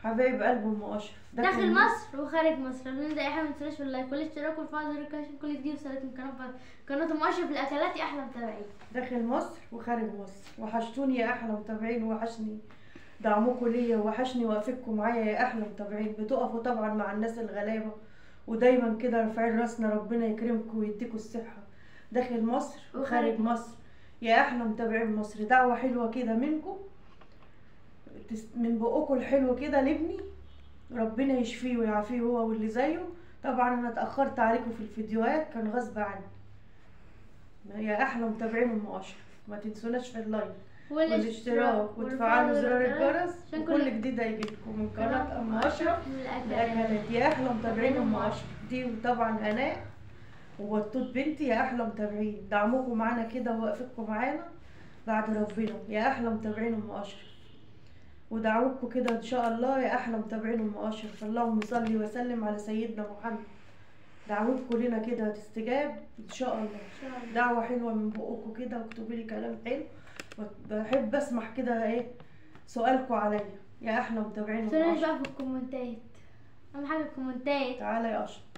حبايب قلب ام اشرف داخل مصر وخارج مصر نبدا اي حاجه ما تنسوش باللايك والاشتراك والفعل زر الكشف كل جديد وصلت من قناه قناه ام اشرف الاكلات يا احلى متابعين داخل مصر وخارج مصر وحشتوني يا احلى متابعين وحشني دعمكم ليا وحشني وقفتكم معايا يا احلى متابعين بتقفوا طبعا مع الناس الغلابه ودايما كده رافعين راسنا ربنا يكرمكم ويديكم الصحه داخل مصر وخارج مصر يا احلى متابعين مصر دعوه حلوه كده منكم تس- من بقكم الحلو كده لابني ربنا يشفيه ويعافيه هو واللي زيه طبعا انا اتاخرت عليكم في الفيديوهات كان غصب عني يا احلى متابعين ام اشرف ما تنسوناش في اللايك والاشتراك وتفعلوا زرار الجرس عشان وكل كل جديد هيجيلكم من قناه ام اشرف من الاكلات الاكلات يا احلى متابعين ام اشرف دي طبعا هناء وبطوط بنتي يا احلى متابعين دعمكم معانا كده ووقفتكم معانا بعد ربنا يا احلى متابعين ام اشرف ودعوتكم كده ان شاء الله يا احلى متابعين ام اشرف اللهم صل وسلم على سيدنا محمد دعوتكم لنا كده هتستجاب ان شاء الله ان شاء الله دعوة حلوة من بقكم كده واكتبوا لي كلام حلو بحب اسمع كده ايه سؤالكم عليا يا احلى متابعين ما تنسوش أم بقى في الكومنتات اهم حاجه الكومنتات تعالى يا اشرف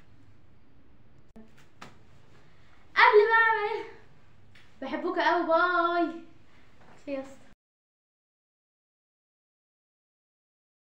قبل بقى ما- بحبكم قوي باي يس